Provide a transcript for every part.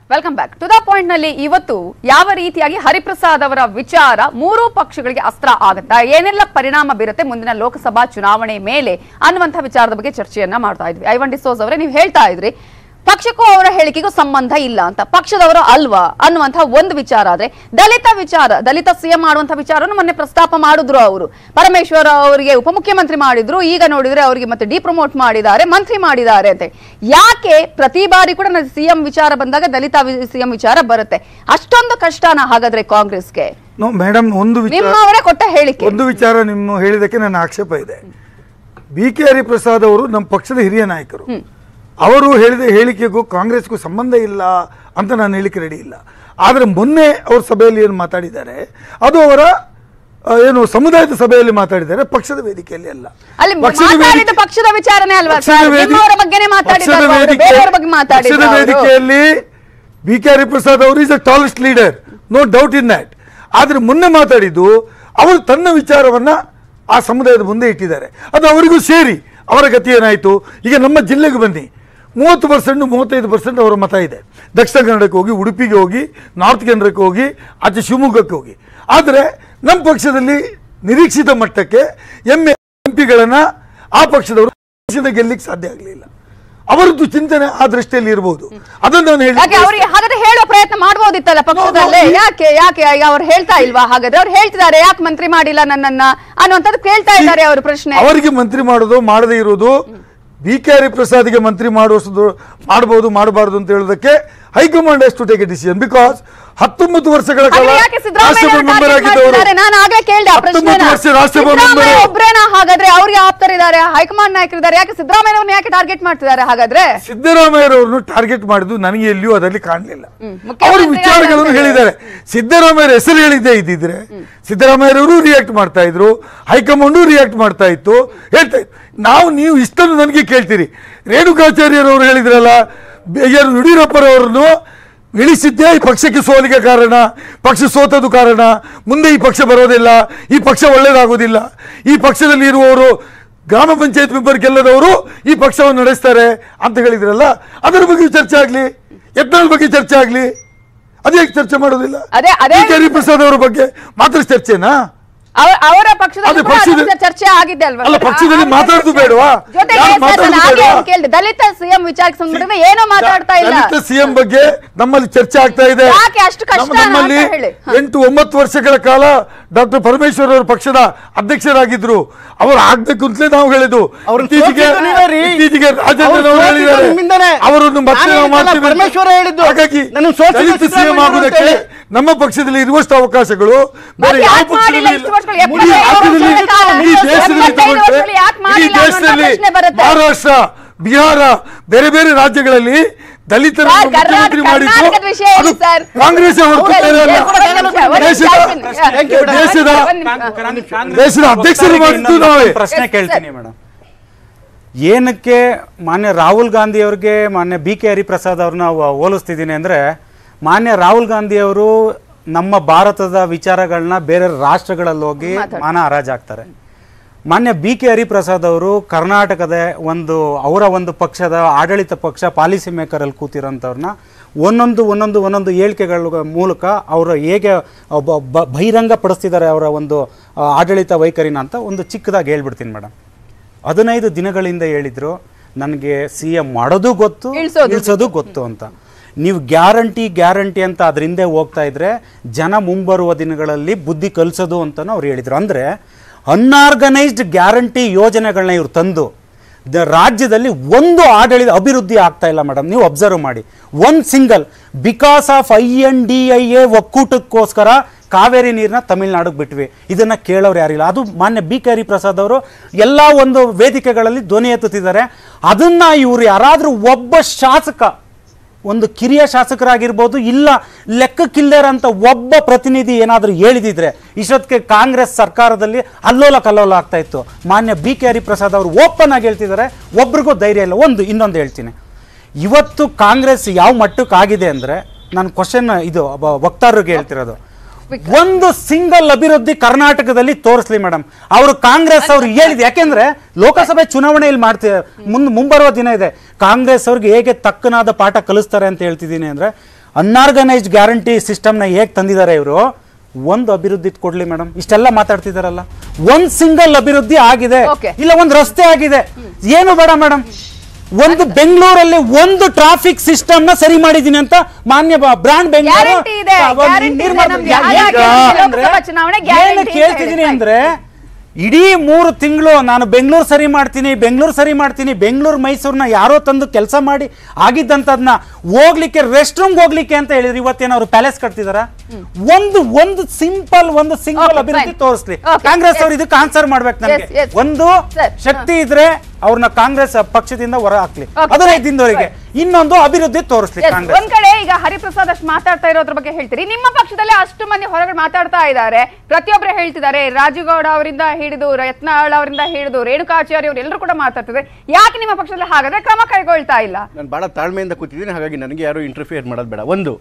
Welcome back to the point ನಲ್ಲಿ ಇವತ್ತು ಯಾವ ರೀತಿಯಾಗಿ ಹರಿಪ್ರಸಾದ್ ಅವರ ವಿಚಾರ ಮೂರೂ ಪಕ್ಷಗಳಿಗೆ ಅಸ್ತ್ರ ಆಗುತ್ತಾ ಏನೆಲ್ಲ ಪರಿಣಾಮ ಬೀರುತ್ತೆ ಮುಂದಿನ ಲೋಕಸಭಾ ಚುನಾವಣೆ ಮೇಲೆ ಅನ್ನುವಂಥ ವಿಚಾರದ ಬಗ್ಗೆ ಚರ್ಚೆಯನ್ನ ಮಾಡ್ತಾ ಇದ್ವಿ ಐವನ್ ಡಿಸೋಸ್ ಅವರೇ ನೀವು ಹೇಳ್ತಾ ಇದ್ರಿ ಪಕ್ಷಕ್ಕೂ ಅವರ ಹೇಳಿಕೆಗೂ ಸಂಬಂಧ ಇಲ್ಲ ಅಂತ ಪಕ್ಷದವರು ಅಲ್ವಾ ಅನ್ನುವಂಥ ಒಂದು ವಿಚಾರ ಆದ್ರೆ ದಲಿತ ವಿಚಾರ ದಲಿತ ಸಿಎಂ ಮಾಡುವಂತ ವಿಚಾರವನ್ನು ಮೊನ್ನೆ ಪ್ರಸ್ತಾಪ ಮಾಡಿದ್ರು ಅವರು ಪರಮೇಶ್ವರ್ ಅವರಿಗೆ ಉಪಮುಖ್ಯಮಂತ್ರಿ ಮಾಡಿದ್ರು ಈಗ ನೋಡಿದ್ರೆ ಅವರಿಗೆ ಮತ್ತೆ ಡಿ ಪ್ರಮೋಟ್ ಮಾಡಿದ್ದಾರೆ ಮಂತ್ರಿ ಮಾಡಿದ್ದಾರೆ ಅಂತ ಯಾಕೆ ಪ್ರತಿ ಬಾರಿ ಕೂಡ ಸಿಎಂ ವಿಚಾರ ಬಂದಾಗ ದಲಿತ ಸಿಎಂ ವಿಚಾರ ಬರುತ್ತೆ ಅಷ್ಟೊಂದು ಕಷ್ಟನ ಹಾಗಾದ್ರೆ ಕಾಂಗ್ರೆಸ್ಗೆ ನೋ ಮೇಡಮ್ ಒಂದು ವಿಚಾರ ನಿಮ್ಮವರೇ ಕೊಟ್ಟ ಹೇಳಿಕೆ ಒಂದು ವಿಚಾರ ನಿಮ್ಮ ಹೇಳಿದಕ್ಕೆ ನನ್ನ ಆಕ್ಷೇಪ ಇದೆ ಬಿ ಕೆ ಹರಿಪ್ರಸಾದ್ ಅವರು ನಮ್ಮ ಪಕ್ಷದ ಹಿರಿಯ ನಾಯಕರು ಅವರು ಹೇಳಿದ ಹೇಳಿಕೆಗೂ ಕಾಂಗ್ರೆಸ್ಗೂ ಸಂಬಂಧ ಇಲ್ಲ ಅಂತ ನಾನು ಹೇಳಿಕೆ ರೆಡಿ ಇಲ್ಲ ಆದರೆ ಮೊನ್ನೆ ಅವ್ರ ಸಭೆಯಲ್ಲಿ ಏನು ಮಾತಾಡಿದ್ದಾರೆ ಅದು ಅವರ ಆ, ಏನು ಸಮುದಾಯದ ಸಭೆಯಲ್ಲಿ ಮಾತಾಡಿದ್ದಾರೆ ಪಕ್ಷದ ವೇದಿಕೆಯಲ್ಲಿ ಅಲ್ಲ ಅಲ್ಲಿ ಪಕ್ಷದ ಮಾತಾಡಿದ್ದು ವೇದಿಕೆ- ಪಕ್ಷದ ವಿಚಾರನೇ ಅಲ್ವಾ ಪಕ್ಷದ ಸರ್? ವೇದಿ- ನಿಮ್ಮವರ ಬಗ್ಗೆನೇ ಮಾತಾಡಿದ್ರು ಪಕ್ಷದ ಅಲ್ವಾ ಅವರು? ವೇದಿಕೆ- ಬೇರೆಯವರ ಬಗ್ಗೆ ಮಾತಾಡಿದ್ರು ಪಕ್ಷದ ಅವರು? ವೇದಿಕೆಯಲ್ಲಿ ಬಿ ಕೆ ಹರಿಪ್ರಸಾದ್ ಅವರು is a tallest leader no doubt in that ಆದ್ರೆ ಮೊನ್ನೆ ಮಾತಾಡಿದ್ದು ಅವರು ತನ್ನ ವಿಚಾರವನ್ನ ಆ ಸಮುದಾಯದ ಮುಂದೆ ಇಟ್ಟಿದ್ದಾರೆ ಅದು ಅವರಿಗೂ ಸೇರಿ ಅವರ ಗತಿ ಏನಾಯಿತು ಈಗ ನಮ್ಮ ಜಿಲ್ಲೆಗೆ ಬನ್ನಿ ಮೂವತ್ತು ಪರ್ಸೆಂಟ್ ಮೂವತ್ತೈದು ಪರ್ಸೆಂಟ್ ಅವರ ಮತ ಇದೆ ದಕ್ಷಿಣ ಕನ್ನಡಕ್ಕೆ ಹೋಗಿ ಉಡುಪಿಗೆ ಹೋಗಿ ನಾರ್ತ್ ಕನ್ನಡಕ್ಕೆ ಹೋಗಿ ಆಚೆ ಶಿವಮೊಗ್ಗಕ್ಕೆ ಹೋಗಿ ಆದರೆ ನಮ್ಮ ಪಕ್ಷದಲ್ಲಿ ನಿರೀಕ್ಷಿತ ಮಟ್ಟಕ್ಕೆ ಎಂ ಎಂ ಪಿಗಳನ್ನು ಆ ಪಕ್ಷದವರು ಪಕ್ಷದ ಗೆಲ್ಲಿಕ್ಕೆ ಸಾಧ್ಯ ಆಗಲಿಲ್ಲ ಅವರದ್ದು ಚಿಂತನೆ ಆ ದೃಷ್ಟಿಯಲ್ಲಿ ಇರಬಹುದು ಅದನ್ನು ನಾನು ಯಾಕೆ ಹೇಳಿ ಅವ್ರಿಗೆ ಹಾಗಾದ್ರೆ ಹೇಳುವ ಪ್ರಯತ್ನ ಮಾಡಬಹುದಿತ್ತಲ್ಲ ಪಕ್ಷದಲ್ಲೇ no, ಈ- ಯಾಕೆ ಯಾಕೆ ಅವ್ರು ಹೇಳ್ತಾ ಇಲ್ವಾ ಹಾಗಾದ್ರೆ ಅವ್ರು ಹೇಳ್ತಿದ್ದಾರೆ ಯಾಕೆ ಮಂತ್ರಿ ಮಾಡಿಲ್ಲ ನನ್ನನ್ನ ಅನ್ನುವಂಥದ್ದು ಕೇಳ್ತಾ ಇದ್ದಾರೆ ಅವರು ಪ್ರಶ್ನೆ ಅವರಿಗೆ ಮಂತ್ರಿ ಮಾಡೋದು ಮಾಡದೇ ಇರೋದು ಬಿ ಕೆ ಹರಿಪ್ರಸಾದ್ಗೆ ಮಂತ್ರಿ ಮಾಡುವಷ್ಟು ಮಾಡಬಹುದು ಮಾಡಬಾರದು ಅಂತ ಹೇಳೋದಕ್ಕೆ ಹೈಕಮಾಂಡ್ ಎಷ್ಟು ಟೇಕ್ ಎ ಡಿಸಿಷನ್ ಬಿಕಾಸ್ ಹತ್ತೊಂಬತ್ತು ವರ್ಷಗಳ ಕಾಲ ಹಾಗಾದ್ರೆ ಯಾಕೆ ಸಿದ್ದರಾಮಯ್ಯ ರಾಷ್ಟ್ರಸಭಾ ಅವ್ರು ಮೆಂಬರ್ target ಆಗಿದ್ದವರು ಮಾಡ್ತಿದ್ದಾರೆ? ನಾನು ಆಗ್ಲೇ ಕೇಳ್ದೆ ಆ ಹತ್ತೊಂಬತ್ತು ಪ್ರಶ್ನೆನ. ವರ್ಷ ರಾಷ್ಟ್ರಸಭಾ ಸಿದ್ದರಾಮಯ್ಯ ಮೆಂಬರ್ ಒಬ್ರೇನಾ ಹಾಗಾದ್ರೆ ಅವ್ರಿಗೆ ಆಪ್ತರಿದ್ದಾರೆ ಹೈಕಮಾಂಡ್ ನಾಯಕರಿದ್ದಾರೆ ಯಾಕೆ ಸಿದ್ದರಾಮಯ್ಯವ್ರನ್ನ ಯಾಕೆ ಟಾರ್ಗೆಟ್ ಮಾಡ್ತಿದ್ದಾರೆ ಹಾಗಾದ್ರೆ ಸಿದ್ದರಾಮಯ್ಯರವ್ರನ್ನು ಟಾರ್ಗೆಟ್ ಮಾಡಿದ್ದು ನನಗೆ ಎಲ್ಲಿಯೂ ಅದರಲ್ಲಿ ಕಾಣಲಿಲ್ಲ ಮುಖ್ಯಮಂತ್ರಿ ಅವರು ವಿಚಾರಗಳನ್ನು ಅಂತ ಹೇಳಿದ್ದಾರೆ ಸಿದ್ದರಾಮಯ್ಯರ ಹೆಸರು ಹೇಳಿದ್ದೇ ಇದ್ದಿದ್ರೆ ಸಿದ್ದರಾಮಯ್ಯರವರು ರಿಯಾಕ್ಟ್ ಮಾಡ್ತಾ ಇದ್ರು ಹೈಕಮಾಂಡು ರಿಯಾಕ್ಟ್ ಮಾಡ್ತಾ ಇತ್ತು ಹೇಳ್ತಾ ಇತ್ತು ನಾವು ನೀವು ಇಷ್ಟನ್ನು ನನಗೆ ಕೇಳ್ತೀರಿ ರೇಣುಕಾಚಾರ್ಯರವರು ಹೇಳಿದ್ರಲ್ಲ ಬೆ- ಯಾರು ಯಡಿಯೂರಪ್ಪರವರನ್ನು ಇಳಿಸಿದ್ದೇ ಈ ಪಕ್ಷಕ್ಕೆ ಸೋಲಿಗೆ ಕಾರಣ ಪಕ್ಷ ಸೋತದು ಕಾರಣ ಮುಂದೆ ಈ ಪಕ್ಷ ಬರೋದಿಲ್ಲ ಈ ಪಕ್ಷ ಒಳ್ಳೇದಾಗೋದಿಲ್ಲ ಈ ಪಕ್ಷದಲ್ಲಿ ಇರುವವರು ಗ್ರಾಮ ಪಂಚಾಯತ್ ಮೆಂಬರ್ ಗೆಲ್ಲದವರು ಈ ಪಕ್ಷವನ್ನು ನಡೆಸ್ತಾರೆ ಅಂತ ಹೇಳಿದ್ರಲ್ಲ ಅದರ ಬಗ್ಗೆ ಚರ್ಚೆ ಆಗಲಿ ಯತ್ನಾಳ್ ಬಗ್ಗೆ ಚರ್ಚೆ ಆಗಲಿ ಅದೇ ಚರ್ಚೆ ಮಾಡೋದಿಲ್ಲ ಅದೇ- ಅದೇ- ಕೆ ಪ್ರಸಾದ್ ಅವರ ಬಗ್ಗೆ ಮಾತ್ರ ಚರ್ಚೆನಾ ಅವ- ಅವರ ಪಕ್ಷದಲ್ಲಿ ಅದೇ ಕೂಡ ಪಕ್ಷದ- ಅದರ ಚರ್ಚೆ ಆಗಿದೆ ಅಲ್ವಾ ಅಲ್ಲ, ಸರ್? ಪಕ್ಷದಲ್ಲಿ ಆ- ಆ ಮಾತಾಡುದು ಚರ್ಚೆ- ಬೇಡವಾ? ಜೊತೆಗೆ ಯಾರು ಸರ್, ಮಾತಾಡುದು ನಾನು ಆಗ್ಲೇ ಬೇಡವಾ? ಕೇಳ್ದೆ ದಲಿತ ಸಿಎಂ ವಿಚಾರಕ್ಕೆ ಸಂಬಂಧಿಸಿದ ಏನೋ ಮಾತಾಡ್ತಾ ಇಲ್ಲ ದಲಿತ ಸಿಎಂ ಬಗ್ಗೆ ನಮ್ಮಲ್ಲಿ ಚರ್ಚೆ ಆಗ್ತಾ ಇದೆ ಯಾಕೆ ಅಷ್ಟು ಕಷ್ಟ ನಮ್ಮ- ನಮ್ಮಲ್ಲಿ ಅಂತ ಹೇಳಿ. ಹ. ಎಂಟು ಒಂಬತ್ತು ವರ್ಷಗಳ ಕಾಲ ಡಾಕ್ಟರ್ ಪರಮೇಶ್ವರ್ ಅವರು ಪಕ್ಷದ ಅಧ್ಯಕ್ಷರಾಗಿದ್ರು ಅವರು ಆಗ್ಬೇಕು ಅಂತಲೇ ನಾವು ಹೇಳಿದ್ದು ಅವ್ರನ್ನ ಇತ್ತೀಚೆಗೆ ಸೋಲ್ಸಿದ್ದು ನೀವೇ ರೀ. ಇತ್ತೀಚೆಗೆ ರಾಜೇಂದ್ರ ಅವ್ರು ಅವರು ಸೋಲ್ಸಿದ್ದು ಹೇಳಿದ್ದಾರೆ ನಿಮ್ಮಿಂದನೇ. ಅವರನ್ನು ಮತ್ತೆ ನಾನು ನಾವು ಹೇಳಿದ್ದಲ್ಲ, ಮಾಡ್ತೀವಿ ಅಂತ. ಪರಮೇಶ್ವರ ಹೇಳಿದ್ದು. ಹಾಗಾಗಿ ನನಗೆ ಸೋಲ್ಸಿದ್ದು ದಲಿತ ಸಿಎಂ ಸಿದ್ದರಾಮಯ್ಯ ಆಗುವುದಕ್ಕೆ ಅಂತ ಹೇಳಿ. ನಮ್ಮ ಪಕ್ಷದಲ್ಲಿ ಇರುವಷ್ಟು ಅವಕಾಶಗಳು ಬೇರೆ ಮತ್ತೆ ಯಾವ ಯಾಕೆ ಮಾಡಿಲ್ಲ ಪಕ್ಷದಲ್ಲಿ ಇಷ್ಟು ವರ್ಷಗಳು? ಇಲ್ಲ. ಇಡೀ ಎಪ್ಪತ್ತೈದು ರಾಜ್ಯದಲ್ಲಿ ವರ್ಷಗಳ ಕಾಲ, ಇಡೀ ದೇಶದಲ್ಲಿ ಎಪ್ಪತ್ತೈದು ತಗೊಂಡ್ರೆ ವರ್ಷಗಳು ಯಾಕೆ ಇಡೀ ಮಾಡಿಲ್ಲ ಅನ್ನೋ ದೇಶದಲ್ಲಿ ಪ್ರಶ್ನೆ ಬರುತ್ತೆ. ಮಹಾರಾಷ್ಟ್ರ ಬಿಹಾರ ಬೇರೆ ಬೇರೆ ರಾಜ್ಯಗಳಲ್ಲಿ ದಲಿತರನ್ನು ಸರ್, ಕರ್ನಾಟಕ- ಮುಖ್ಯಮಂತ್ರಿ ಮಾಡಿದ್ದು ಕರ್ನಾಟಕದ ವಿಷಯ ಅದು ಹೇಳಿ ಸರ್. ಕಾಂಗ್ರೆಸ್ ಹೊರತು ಹೌದು, ಬೇರೆ ಅಲ್ಲ. ಒಂದು ನಿಮಿಷ, ಒಂದು ನಿಮಿಷ, ದೇಶದ ಒಂದು ನಿಮಿಷ. Thank you, madam. ದೇಶದ ಒಂದು ನಿಮಿಷ. ದೇಶದ ಅಧ್ಯಕ್ಷರು ಮಾಡಿದ್ದು ನಾವೇ ಪ್ರಶ್ನೆ Yes, ಕೇಳ್ತೀನಿ sir. ಮೇಡಮ್ ಏನಕ್ಕೆ ಮಾನ್ಯ ರಾಹುಲ್ ಗಾಂಧಿ ಅವ್ರಿಗೆ ಮಾನ್ಯ ಬಿ ಕೆ ಹರಿಪ್ರಸಾದ್ ಅವ್ರನ್ನ ವ- ಹೋಲಿಸ್ತಿದ್ದೀನಿ ಅಂದರೆ ಮಾನ್ಯ ರಾಹುಲ್ ಗಾಂಧಿ ಅವರು ನಮ್ಮ ಭಾರತದ ವಿಚಾರಗಳನ್ನ ಬೇರೆ ರಾಷ್ಟ್ರಗಳಲ್ಲಿ ಹೋಗಿ ಮಾತಾಡ್ತಾರೆ. ಮಾನ ಹರಾಜಾಗ್ತಾರೆ ಮಾನ್ಯ ಬಿ ಕೆ ಹರಿಪ್ರಸಾದ್ ಅವರು ಕರ್ನಾಟಕದ ಒಂದು ಅವರ ಒಂದು ಪಕ್ಷದ ಆಡಳಿತ ಪಕ್ಷ ಪಾಲಿಸಿ ಮೇಕರಲ್ಲಿ ಕೂತಿರೋಂಥವ್ರನ್ನ ಒಂದೊಂದು ಒಂದೊಂದು ಒಂದೊಂದು ಹೇಳಿಕೆಗಳ ಮೂಲಕ ಅವರು ಹೇಗೆ ಒಬ್ಬ ಬ- ಬಹಿರಂಗ ಪಡಿಸ್ತಿದ್ದಾರೆ ಅವರ ಒಂದು ಆ, ಆಡಳಿತ ವೈಖರಿನ ಅಂತ ಒಂದು ಚಿಕ್ಕದಾಗಿ ಹೇಳ್ಬಿಡ್ತೀನಿ ಮೇಡಮ್ ಹದಿನೈದು ದಿನಗಳಿಂದ ಹೇಳಿದ್ರು ನನಗೆ ಸಿ ಎಂ ಮಾಡೋದು ಗೊತ್ತು ಇಳ್ಸೋದು. ಇಳಿಸೋದು ಗೊತ್ತು ಅಂತ ನೀವು ಗ್ಯಾರಂಟಿ ಗ್ಯಾರಂಟಿ ಅಂತ ಅದ್ರ ಹಿಂದೆ ಹೋಗ್ತಾ ಇದ್ರೆ ಜನ ಮುಂಬರುವ ದಿನಗಳಲ್ಲಿ ಬುದ್ಧಿ ಕಲಿಸೋದು ಅಂತಲೂ ಅವ್ರು ಹೇಳಿದ್ರು ಅಂದರೆ ಅನ್ಆರ್ಗನೈಸ್ಡ್ ಗ್ಯಾರಂಟಿ ಯೋಜನೆಗಳನ್ನ ಇವ್ರು ತಂದು ದ ರಾಜ್ಯದಲ್ಲಿ ಒಂದು ಆಡಳಿತ ಅಭಿವೃದ್ಧಿ ಆಗ್ತಾ ಇಲ್ಲ ಮೇಡಮ್ ನೀವು ಅಬ್ಸರ್ವ್ ಮಾಡಿ ಒಂದು single because of I N D I A ಒಕ್ಕೂಟಕ್ಕೋಸ್ಕರ ಕಾವೇರಿ ನೀರನ್ನ ತಮಿಳ್ನಾಡಿಗೆ ಬಿಟ್ವಿ ಇದನ್ನ ಕೇಳೋರು ಯಾರಿಲ್ಲ ಅದು ಮಾನ್ಯ ಬಿ ಕೆ ಹರಿಪ್ರಸಾದ್ ಅವರು ಎಲ್ಲ ಒಂದು ವೇದಿಕೆಗಳಲ್ಲಿ ಧ್ವನಿ ಎತ್ತುತ್ತಿದ್ದಾರೆ ಅದನ್ನ ಇವರು ಯಾರಾದರೂ ಒಬ್ಬ ಶಾಸಕ ಒಂದು ಕಿರಿಯ ಶಾಸಕರಾಗಿರ್ಬೋದು ಇಲ್ಲ ಲೆಕ್ಕಕ್ಕಿಲ್ಲರಂತ ಒಬ್ಬ ಪ್ರತಿನಿಧಿ ಏನಾದರೂ ಹೇಳಿದಿದ್ರೆ ಇಷ್ಟೊತ್ತಿಗೆ ಕಾಂಗ್ರೆಸ್ ಸರ್ಕಾರದಲ್ಲಿ ಅಲ್ಲೋಲ ಕಲ್ಲೋಲ ಆಗ್ತಾ ಇತ್ತು ಮಾನ್ಯ ಬಿ ಕೆ ಹರಿಪ್ರಸಾದ್ ಅವರು ಓಪನ್ ಆಗಿ ಹೇಳ್ತಿದ್ದಾರೆ ಒಬ್ರಿಗೂ ಧೈರ್ಯ ಇಲ್ಲ ಒಂದು ಇನ್ನೊಂದು ಹೇಳ್ತೀನಿ ಇವತ್ತು ಕಾಂಗ್ರೆಸ್ ಯಾವ ಮಟ್ಟಕ್ಕೆ ಆಗಿದೆ ಅಂದರೆ ನಾನು ಕ್ವಶನ್ ಇದು ಒಬ್ಬ ವಕ್ತಾರರಿಗೆ ಹೇಳ್ತಿರೋದು ಒಂದು ಸಿಂಗಲ್ ಅಭಿವೃದ್ಧಿ ಕರ್ನಾಟಕದಲ್ಲಿ ತೋರಿಸ್ಲಿ ಮೇಡಮ್ ಅವರು ಕಾಂಗ್ರೆಸ್ ಅವ್ರು ಹೇಳಿದೆ ಯಾಕೆಂದ್ರೆ ಲೋಕಸಭೆ ಚುನಾವಣೆಯಲ್ಲಿ ಮಾಡ್ತೀವಿ ಮುಂದ್ ಮುಂಬರುವ ದಿನ ಇದೆ ಕಾಂಗ್ರೆಸ್ ಅವ್ರಿಗೆ ಹೇಗೆ ತಕ್ಕನಾದ ಪಾಠ ಕಲಿಸ್ತಾರೆ ಅಂತ ಹೇಳ್ತಿದ್ದೀನಿ ಅಂದ್ರೆ ಅನ್ಆರ್ಗನೈಸ್ಡ್ ಗ್ಯಾರಂಟಿ ಸಿಸ್ಟಮ್ನ ಹೇಗೆ ತಂದಿದ್ದಾರೆ ಇವರು ಒಂದು ಅಭಿವೃದ್ಧಿ ಕೊಡ್ಲಿ ಮೇಡಮ್ ಇಷ್ಟೆಲ್ಲ ಮಾತಾಡ್ತಿದಾರಲ್ಲ ಒಂದ್ ಸಿಂಗಲ್ ಅಭಿವೃದ್ಧಿ ಆಗಿದೆ Okay. ಇಲ್ಲ ಒಂದು ರಸ್ತೆ ಆಗಿದೆ ಏನು ಬೇಡ ಮೇಡಮ್ ಒಂದು ಬೆಂಗಳೂರಲ್ಲಿ ಒಂದು ಟ್ರಾಫಿಕ್ ಸಿಸ್ಟಮ್ ನ ಸರಿ ಮಾಡಿದೀನಿ ಅಂತ ಮಾನ್ಯ ಬ್ರಾಂಡ್ Guarantee ಇದೆ, guarantee ಇದೆ ನಮ್ಗೆ. ಹಾಗಾಗಿ ಲೋಕಸಭಾ ಚುನಾವಣೆ guarantee ಅಂತ ಕೇಳ್ತಿದ್ದೀನಿ ಹೇಳ್ತಾ ಅಂದ್ರೆ ಇಡೀ ಮೂರು ತಿಂಗಳು ನಾನು ಬೆಂಗಳೂರು ಸರಿ ಮಾಡ್ತೀನಿ ಬೆಂಗಳೂರು ಸರಿ ಮಾಡ್ತೀನಿ ಬೆಂಗಳೂರು ಮೈಸೂರನ್ನ ಯಾರೋ ತಂದು ಕೆಲಸ ಮಾಡಿ ಆಗಿದ್ದಂಥದ್ನ ಹೋಗ್ಲಿಕ್ಕೆ ರೆಸ್ಟ್ ರೂಮ್ ಹೋಗ್ಲಿಕ್ಕೆ ಅಂತ ಹೇಳಿದ್ರು ಇವತ್ತೇನು ಅವರು ಪ್ಯಾಲೇಸ್ ಕಟ್ತಿದಾರ ಒಂದು ಒಂದು ಸಿಂಪಲ್ ಒಂದು ಸಿಂಗಲ್ Okay, ಅಭಿವೃದ್ಧಿ fine. ತೋರಿಸ್ಲಿ Okay, ಕಾಂಗ್ರೆಸ್ yes. ಅವ್ರು ಇದಕ್ಕೆ ಆನ್ಸರ್ ಮಾಡ್ಬೇಕು Yes, ನಮಗೆ yes. ಒಂದು Sir, ಶಕ್ತಿ ಇದ್ರೆ ಅವ್ರನ್ನ ಕಾಂಗ್ರೆಸ್ ಪಕ್ಷದಿಂದ ಹೊರ ಹಾಕ್ಲಿ Okay, ಹದಿನೈದು fine. ದಿನದವರೆಗೆ ಇನ್ನೊಂದು ಅಭಿವೃದ್ಧಿ ತೋರಿಸ್ಲಿ Yes, ಕಾಂಗ್ರೆಸ್ ಒಂದ್ ಕಡೆ ಈಗ ಹರಿಪ್ರಸಾದ್ ಅಷ್ಟು ಮಾತಾಡ್ತಾ ಇರೋದ್ರ ಬಗ್ಗೆ ಹೇಳ್ತೀರಿ ನಿಮ್ಮ ಪಕ್ಷದಲ್ಲಿ ಅಷ್ಟು ಮಂದಿ ಹೊರಗಡೆ ಮಾತಾಡ್ತಾ ಇದ್ದಾರೆ ಪ್ರತಿಯೊಬ್ಬರು ಹೇಳ್ತಿದ್ದಾರೆ ರಾಜುಗೌಡ ಅವರಿಂದ ಹಿಡಿದು ಯತ್ನಾಳ್ ಅವರಿಂದ ಹಿಡಿದು ರೇಣುಕಾಚಾರ್ಯ ಅವರು ಎಲ್ಲರೂ ಕೂಡ ಮಾತಾಡ್ತಿದ್ದಾರೆ ಯಾಕೆ ನಿಮ್ಮ ಪಕ್ಷದಲ್ಲಿ ಹಾಗಾದ್ರೆ ಕ್ರಮ ಕೈಗೊಳ್ತಾ ಇಲ್ಲ ನಾನು ಭಾಳ ತಾಳ್ಮೆಯಿಂದ ಕೂತಿದ್ದೀನಿ ಹಾಗಾಗಿ ನನಗೆ ಯಾರು ಇಂಟರ್ಫಿಯರ್ ಮಾಡೋದು ಬೇಡ ಒಂದು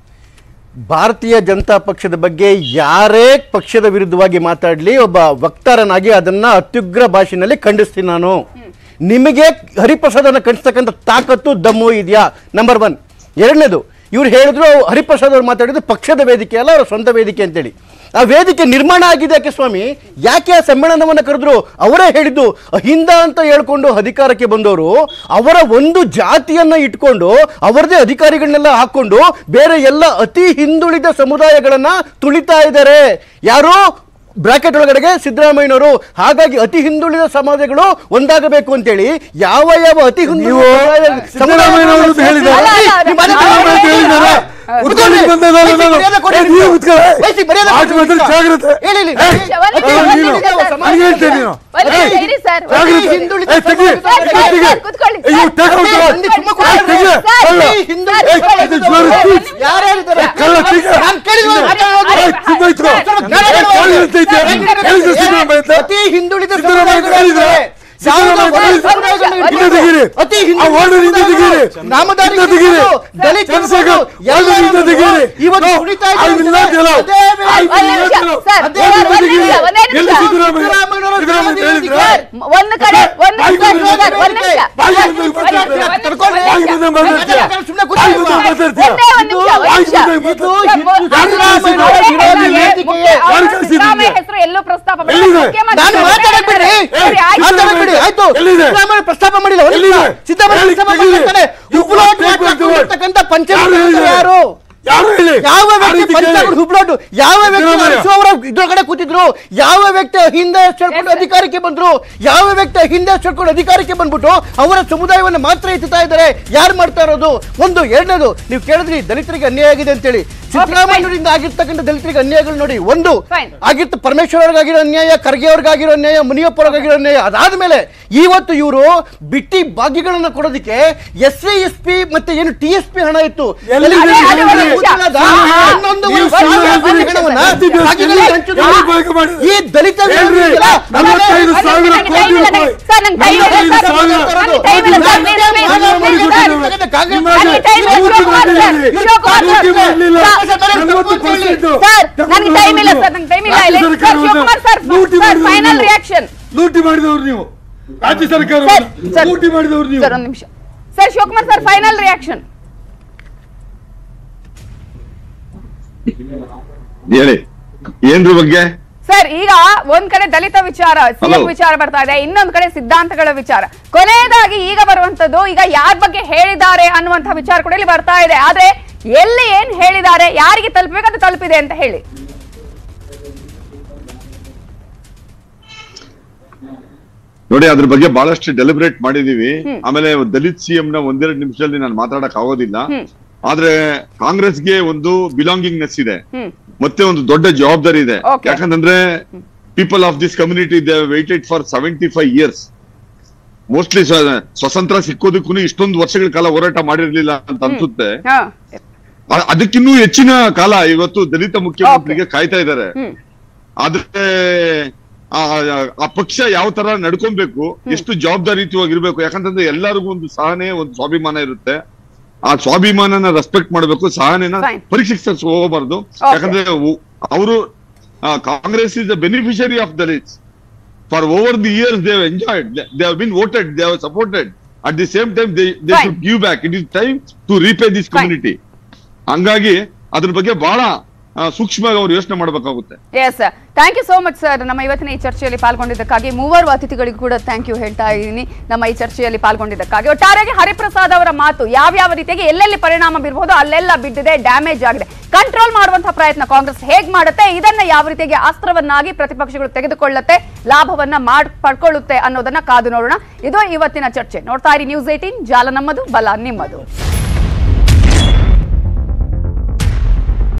ಭಾರತೀಯ ಜನತಾ ಪಕ್ಷದ ಬಗ್ಗೆ ಯಾರೇ ಪಕ್ಷದ ವಿರುದ್ಧವಾಗಿ ಮಾತಾಡಲಿ ಒಬ್ಬ ವಕ್ತಾರನಾಗಿ ಅದನ್ನ ಅತ್ಯುಗ್ರ ಭಾಷೆನಲ್ಲಿ ಖಂಡಿಸ್ತೀನಿ ನಾನು ನಿಮಗೆ ಹರಿಪ್ರಸಾದನ ಖಂಡಿಸ್ತಕ್ಕಂಥ ತಾಕತ್ತು ದಮ್ಮು ಇದೆಯಾ ನಂಬರ್ ಒನ್ ಎರಡನೇದು ಇವ್ರು ಹೇಳಿದ್ರು ಹರಿಪ್ರಸಾದ್ ಅವ್ರು ಮಾತಾಡಿದ್ದು ಪಕ್ಷದ ವೇದಿಕೆ ಅಲ್ಲ ಅವರ ಸ್ವಂತ ವೇದಿಕೆ ಅಂತೇಳಿ ಆ ವೇದಿಕೆ ನಿರ್ಮಾಣ ಆಗಿದೆ ಯಾಕೆ ಸ್ವಾಮಿ ಯಾಕೆ ಆ ಸಮ್ಮೇಳನವನ್ನು ಕರೆದ್ರು ಅವರೇ ಹೇಳಿದ್ದು ಅಹಿಂದ ಅಂತ ಹೇಳ್ಕೊಂಡು ಅಧಿಕಾರಕ್ಕೆ ಬಂದವರು ಅವರ ಒಂದು ಜಾತಿಯನ್ನ ಇಟ್ಕೊಂಡು ಅವರದೇ ಅಧಿಕಾರಿಗಳನ್ನೆಲ್ಲ ಹಾಕೊಂಡು ಬೇರೆ ಎಲ್ಲ ಅತಿ ಹಿಂದುಳಿದ ಸಮುದಾಯಗಳನ್ನ ತುಳಿತಾ ಇದ್ದಾರೆ ಯಾರು ಬ್ರಾಕೆಟ್ ಒಳಗಡೆಗೆ ಸಿದ್ದರಾಮಯ್ಯನವರು ಹಾಗಾಗಿ ಅತಿ ಹಿಂದುಳಿದ ಸಮಾಜಗಳು ಒಂದಾಗಬೇಕು ಅಂತೇಳಿ ಯಾವ ಯಾವ ಅತಿ ಹಿಂದುಳಿದ ನೀವು ಸಮುದಾಯ- ಸಿದ್ದರಾಮಯ್ಯನವರು ಸಮುದಾಯಗಳನ್ನ ಹೇಳಿದ್ದಾರೆ. ಅಲ್ಲ, ಅಲ್ಲ, ನೀವು ಮಾತಾಡಿ- ಅಲ್ಲ, ಅಲ್ಲ, ಹೇಳಿದ್ದಾರೆ. ಉತ್ಕೊಳ್ಳಿಕ್ಕೆ ಬಂದದ್ದು ನಾನು. ವಹಿಸಿ, ಮರ್ಯಾದೆ ಕೊಡಿ ಏ, ನೀವು ಉತ್ಕೊಳ್ಳಿ. ವಹಿಸಿ, ಮರ್ಯಾದೆ ಕೊಡಿ. ಆಚೆ ಬಂದ್ರೆ ಜಾಗ್ರತೆ. ಹೇಳಿ, ಹೇಳಿ. ಏ, ಒಂದ್ ನಿಮಿಷ, ಅಲ್ಲ, ಒಂದ್ ನೀನು. ನಿಮಿಷ ಸರ್. ನನಗೆ ಹೇಳ್ತೇನೆ ನೀನು. ಒಂದ್ ನಿಮಿಷ ಏ, ಇರಿ ಸರ್. ಜಾಗ್ರತೆ. ಹಿಂದುಳಿದ ಏ, ತೆಗಿ. ಸಮಾಜದ ಏ, ತೆಗಿ. ಸರ್, ಕೂತ್ಕೊಳ್ಳಿ. ಏ, you take out the word. ಮಂದಿ ಸುಮ್ಮ ಏ, ಕೂತ್ಕೊಳ್ಳಿ. ತೆಗಿ. ಸರ್, ಅಲ್ಲ. ಈ ಹಿಂದುಳಿದ ಏ, ಸಮಾಜದ ಇದು ಜ್ವರ speech. ಯಾರ್ಯಾರಿದ್ದಾರೆ? ಕಳ್ಳ ತೆಗಿ. ನಾನು ಕೇಳಿದ್ದು ಮಾತಾಡೋದು. ಏ, ಸುಮ್ಮ ಇಟ್ಕೋ. ಸರ್, ಏ, ಕಳ್ಳ ಅಂತೈತೆ. ಹೇಳಿದ್ರು ಸಿದ್ದರಾಮಯ್ಯ ಅಂತ. ಅತಿ ಹಿಂದುಳಿದ ಸಿದ್ದರಾಮಯ್ಯ ಅಂತ ಹೇಳಿದ್ರೆ ಸಿದ್ದರಾಮಯ್ಯ ಅಂತ ಹೇಳಿದ್ರೆ ಹಿಂದೆ ತೆಗೀರಿ. ಅತಿ ಆ order ಹಿಂದೆ ತೆಗೀರಿ. ನಾಮಧಾರಿ ಹಿಂದೆ ತೆಗೀರಿ. ದಲಿತ ಚಂದ್ರಶೇಖರ್, order ಹಿಂದೆ ತೆಗೀರಿ. ಇವತ್ತು No, ಕುಣಿತಾ I will not allow. ಅದೇ ವೇಳೆ I will ಒಂದ್ not ನಿಮಿಷ, allow. ಸರ್, ಅದೇ ಸರ್, ಹಿಂದೆ ಒಂದ್ ತೆಗೀರಿ. ನಿಮಿಷ, ಒಂದೇ ನಿಮಿಷ. ಎಲ್ಲಿ ಸಿದ್ದರಾಮಯ್ಯ? ಸಿದ್ದರಾಮಯ್ಯನವರು ಸಿದ್ದರಾಮಯ್ಯ ಹೇಳಿದ್ರ? ಸರ್, ಒಂದು ಕಡೆ ಒಂದು ಬಾಯಿ ಸರ್, ಬಂದಂಗೆ ಸರ್, ಒಂದ್ ನಿಮಿಷ. ಬಾಯಿ ಒಂದ್ ಬಂದಂಗೆ ನಿಮಿಷ, ಮಾತಾಡ್ತೀಯ. ಒಂದ್ ನಿಮಿಷ, ತಡ್ಕೊಳ್ಳಿ. ಒಂದ್ ಬಾಯಿ ನಿಮಿಷ. ಬಂದಂಗೆ ಮಾತಾಡ್ತೀಯ. ಸುಮ್ನೆ ಕೂತ್ಕೊಳ್ಳಿ. ಬಾಯಿ ಬಂದಂಗೆ ಮಾತಾಡ್ತೀಯ. ಒಂದೇ ಒಂದ್ ನಿಮಿಷ, ಒಂದ್ ಬಾಯಿ ನಿಮಿಷ. ಬಂದಂಗೆ ಮಾತಾಡ್ತೀಯ. ಸಿದ್ದರಾಮಯ್ಯನವರ ವಿರೋಧಿ ವೇದಿಕೆಗೆ ಅವ್ರು ಯಾರು ಕಳ್ಸಿದ್ರು ಸಿದ್ದರಾಮಯ್ಯ ನಿಮ್ಗೆ? ಹೆಸರು ಎಲ್ಲೂ ಪ್ರಸ್ತಾಪ ಮಾಡಿಲ್ಲ. ಎಲ್ಲಿದೆ? ಮುಖ್ಯಮಂತ್ರಿ ನಾನು ಅವರೇ ಮಾತಾಡಕ್ ಬಿಡಿ ಹೇಳಿದ್ದಾರೆ. ಸರಿ, ಆಯ್ತು. ಮಾತಾಡಕ್ ಬಿಡಿ ಆಯ್ತು ಎಲ್ಲಿದೆ? ಸಿದ್ದರಾಮಯ್ಯ ಪ್ರಸ್ತಾಪ ಮಾಡಿಲ್ಲ ಒಂದು ನಿಮಿಷ. ಎಲ್ಲಿದೆ? ಸಿದ್ದರಾಮಯ್ಯ ಹೇಳಿ, ಪ್ರಸ್ತಾಪ ತೆಗೀರಿ. ಮಾಡಿರ್ತಾನೆ. You ಹುಬ್ಳೋಟ್ take back the word. ಮಾತಾಡ್ಕೊಂಡಿರ್ತಕ್ಕಂಥ panchayat ಯಾರು ಹೇಳಿದ್ದಾರೆ? ಯಾರು ಯಾರು ಹೇಳಿ ಯಾವ ಆ ವ್ಯಕ್ತಿ ರೀತಿ ಪಂಚಾಯತ್ ಕೇಳಿ. ಹುಬ್ಳೋಟ್ ಯಾವ ವ್ಯಕ್ತಿ ಸಿದ್ದರಾಮಯ್ಯ. ಅರಸು ಅವರ ಇದ್ರೊಳಗಡೆ ಕೂತಿದ್ರು ಯಾವ ವ್ಯಕ್ತಿ ಹಿಂದೆ ಸೇರ್ಕೊಂಡು Yes, sir. ಅಧಿಕಾರಕ್ಕೆ ಬಂದ್ರು ಯಾವ ವ್ಯಕ್ತಿ ಹಿಂದೆ ಸೇರ್ಕೊಂಡು ಅಧಿಕಾರಕ್ಕೆ ಬಂದ್ಬಿಟ್ಟು ಅವರ ಸಮುದಾಯವನ್ನು ಮಾತ್ರ ಎತ್ತುತ್ತಾ ಇದ್ದಾರೆ ಯಾರು ಮಾಡ್ತಾ ಇರೋದು ಒಂದು ಎರಡನೇದು ನೀವು ಕೇಳಿದ್ರಿ ದಲಿತರಿಗೆ ಅನ್ಯಾಯ ಆಗಿದೆ ಅಂತೇಳಿ ಸಿದ್ದರಾಮಯ್ಯರಿಂದ ಆಗಿರ್ತಕ್ಕಂಥ ದಲಿತರಿಗೆ ಅನ್ಯಾಯಗಳು ನೋಡಿ ಒಂದು Fine. ಆಗಿರ್ತ ಪರಮೇಶ್ವರ್ ಅವ್ರಿಗಾಗಿರೋ ಅನ್ಯಾಯ ಖರ್ಗೆ ಅವ್ರಿಗಾಗಿರೋ ಅನ್ಯಾಯ ಮುನಿಯಪ್ಪ ಅವ್ರಿಗಾಗಿರೋ ಅನ್ಯಾಯ ಅದಾದ್ಮೇಲೆ ಇವತ್ತು ಇವರು ಬಿಟ್ಟಿ ಭಾಗ್ಯಗಳನ್ನ ಕೊಡೋದಕ್ಕೆ ಎಸ್ ಸಿ ಎಸ್ ಪಿ ಮತ್ತೆ ಏನು ಟಿ ಎಸ್ ಪಿ ಹಣ ಇತ್ತು ಎಲ್ಲಿ ಎಲ್ಲಿ ಇದೆ? ಎಲ್ಲಿ ಇದೆ? ಎಲ್ಲಿ ಇದೆ? ಗೊತ್ತಿಲ್ಲದ ಹನ್ನೊಂದು ನೀವು ವರ್ಷ ಸುಳ್ಳು ಹೇಳ್ತೀರಿ. ಹಣವನ್ನ ಎಲ್ಲಿ ಇದೆ? ಭಾಗ್ಯಗಳಿಗೆ ಎಲ್ಲಿ ಹಂಚಿದ್ರು. ಎಲ್ಲಿ ಬಳಕೆ ಮಾಡಿದ್ರು? ಈ ದಲಿತ ಹೇಳ್ರಿ. ವಿರೋಧಿಗಳ ನಲವತ್ತೈದು ಒಂದ್ ಸಾವಿರ ನಿಮಿಷ, ಕೋಟಿ time ಇಲ್ಲ, ರೂಪಾಯಿ. ಸರ್, ನಂಗೆ time ಇಲ್ಲ, ನಲವತ್ತೈದು ಸರ್. ಸಾವಿರ ನನಗೆ time ಇಲ್ಲ, ಸರ್, please, please, ಮಾಡಿ please, ಕೊಟ್ಟಿದ್ದೇವೆ. ಕಾಂಗ್ರೆಸ್ ನಿಮಗೆ ನನಗೆ time ಇಲ್ಲ, ಊಟ ಶಿವಕುಮಾರ್ ಸರ್, ಮಾಡಿದ್ದೀರಿ. ಶಿವಕುಮಾರ್ ಊಟ ಸರ್. ಮಾಡಲಿಲ್ಲ. ಸರ್, ನಲವತ್ತು percent. ಸರ್, ನನಗೆ time ಇಲ್ಲ, ಸರ್, ನಂಗೆ time ಇಲ್ಲ. ರಾಜ್ಯ ಇಲ್ಲಿ ಸರ್ಕಾರ ಸರ್, ಶಿವಕುಮಾರ್ ಸರ್, ಲೂಟಿ ಸರ್, ಮಾಡಿದವರು final ನೀವು. reaction. ಲೂಟಿ ಮಾಡಿದವರು ನೀವು ರಾಜ್ಯ ಸರ್ಕಾರ ಸರ್, ಸರ್. ಲೂಟಿ ಮಾಡಿದವರು ನೀವು ಸರ್ ಒಂದ್ ನಿಮಿಷ sir Shivakumar sir final reaction ಹೇಳಿ ಏನ್ರ ಬಗ್ಗೆ ಸರ್ ಈಗ ಒಂದ್ ಕಡೆ ದಲಿತ ವಿಚಾರ ಸಿಎಂ Hello. ವಿಚಾರ ಬರ್ತಾ ಇದೆ ಇನ್ನೊಂದ್ ಕಡೆ ಸಿದ್ಧಾಂತಗಳ ವಿಚಾರ ಕೊನೆಯದಾಗಿ ಈಗ ಬರುವಂತದ್ದು ಈಗ ಯಾರ ಬಗ್ಗೆ ಹೇಳಿದ್ದಾರೆ ಅನ್ನುವಂತ ವಿಚಾರ ಕೂಡ ಇಲ್ಲಿ ಬರ್ತಾ ಇದೆ ಆದ್ರೆ ಎಲ್ಲಿ ಏನ್ ಹೇಳಿದ್ದಾರೆ ಯಾರಿಗೆ ತಲುಪಬೇಕು ಅದು ತಲುಪಿದೆ ಅಂತ ಹೇಳಿ ನೋಡಿ ಅದ್ರ ಬಗ್ಗೆ ಬಹಳಷ್ಟು ಡೆಲಿಬ್ರೇಟ್ ಮಾಡಿದೀವಿ ಆಮೇಲೆ ದಲಿತ್ ಸಿಎಂ ನ ಒಂದೆರಡು ನಿಮಿಷದಲ್ಲಿ ನಾನು ಮಾತಾಡಕ್ ಆಗೋದಿಲ್ಲ ಆದ್ರೆ ಕಾಂಗ್ರೆಸ್ಗೆ ಒಂದು ಬಿಲಾಂಗಿಂಗ್ನೆಸ್ ಇದೆ ಹ್ಮ್ ಮತ್ತೆ ಒಂದು ದೊಡ್ಡ ಜವಾಬ್ದಾರಿ ಇದೆ Okay. ಯಾಕಂತಂದ್ರೆ people of this community they waited for seventy five years mostly ಸ್ವತಂತ್ರ ಸಿಕ್ಕೋದಕ್ಕೂ ಇಷ್ಟೊಂದು ವರ್ಷಗಳ ಕಾಲ ಹೋರಾಟ ಮಾಡಿರ್ಲಿಲ್ಲ ಅಂತ ಅನ್ಸುತ್ತೆ ಹಾ ಅ- ಅದಕ್ಕಿನ್ನೂ ಹೆಚ್ಚಿನ ಕಾಲ ಇವತ್ತು ದಲಿತ ಮುಖ್ಯಮಂತ್ರಿಗೆ ಕಾಯ್ತಾ ಇದ್ದಾರೆ ಹ್ಮ್ ಆದ್ರೆ ಆ ಆ ಪಕ್ಷ ಯಾವ ತರ ನಡ್ಕೊಬೇಕು ಎಷ್ಟು ಜವಾಬ್ದಾರಿಯುತವಾಗಿರ್ಬೇಕು ಯಾಕಂತಂದ್ರೆ ಎಲ್ಲರಿಗೂ ಒಂದು ಸಹನೆ ಒಂದು ಸ್ವಾಭಿಮಾನ ಇರುತ್ತೆ ಆ ಸ್ವಾಭಿಮಾನನ ರೆಸ್ಪೆಕ್ಟ್ ಮಾಡಬೇಕು ಸಹನೆನ Fine. ಪರೀಕ್ಷಿಸ ಹೋಗಬಾರ್ದು Okay. ಯಾಕಂದ್ರೆ ಅವರು Congress is the beneficiary of Dalits for over the years they've enjoyed they have been voted they have supported at the same time they they Fine. Should give back it is time to repay this Fine. Community ಹಂಗಾಗಿ ಅದ್ರ ಬಗ್ಗೆ ಬಹಳ ಆ, ಸೂಕ್ಷ್ಮವಾಗಿ ಅವ್ರು ಯೋಚನೆ ಮಾಡ್ಬೇಕಾಗುತ್ತೆ yes thank you so much sir ನಮ್ಮ ಇವತ್ತಿನ ಈ ಚರ್ಚೆಯಲ್ಲಿ ಪಾಲ್ಗೊಂಡಿದ್ದಕ್ಕಾಗಿ ಮೂವರು ಅತಿಥಿಗಳಿಗೂ ಕೂಡ ಥ್ಯಾಂಕ್ ಯು ಹೇಳ್ತಾ ಇದ್ದೀನಿ ನಮ್ಮ ಈ ಚರ್ಚೆಯಲ್ಲಿ ಪಾಲ್ಗೊಂಡಿದ್ದಕ್ಕಾಗಿ ಒಟ್ಟಾರೆಯಾಗಿ ಹರಿಪ್ರಸಾದ್ ಅವರ ಮಾತು ಯಾವ್ಯಾವ ರೀತಿಯಾಗಿ ಎಲ್ಲೆಲ್ಲಿ ಪರಿಣಾಮ ಬೀರಬಹುದು ಅಲ್ಲೆಲ್ಲ ಬಿದ್ದಿದೆ ಡ್ಯಾಮೇಜ್ ಆಗಿದೆ ಕಂಟ್ರೋಲ್ ಮಾಡುವಂತಹ ಪ್ರಯತ್ನ ಕಾಂಗ್ರೆಸ್ ಹೇಗ್ ಮಾಡುತ್ತೆ ಇದನ್ನ ಯಾವ ರೀತಿಯಾಗಿ ಅಸ್ತ್ರವನ್ನಾಗಿ ಪ್ರತಿಪಕ್ಷಗಳು ತೆಗೆದುಕೊಳ್ಳುತ್ತೆ ಲಾಭವನ್ನ ಮಾಡ್ ಪಡ್ಕೊಳ್ಳುತ್ತೆ ಅನ್ನೋದನ್ನ ಕಾದು ನೋಡೋಣ ಇದು ಇವತ್ತಿನ ಚರ್ಚೆ ನೋಡ್ತಾ ಇರಿ ನ್ಯೂಸ್ ಏಟೀನ್ ಜಾಲ ನಮ್ಮದು ಬಲ ನಿಮ್ಮದು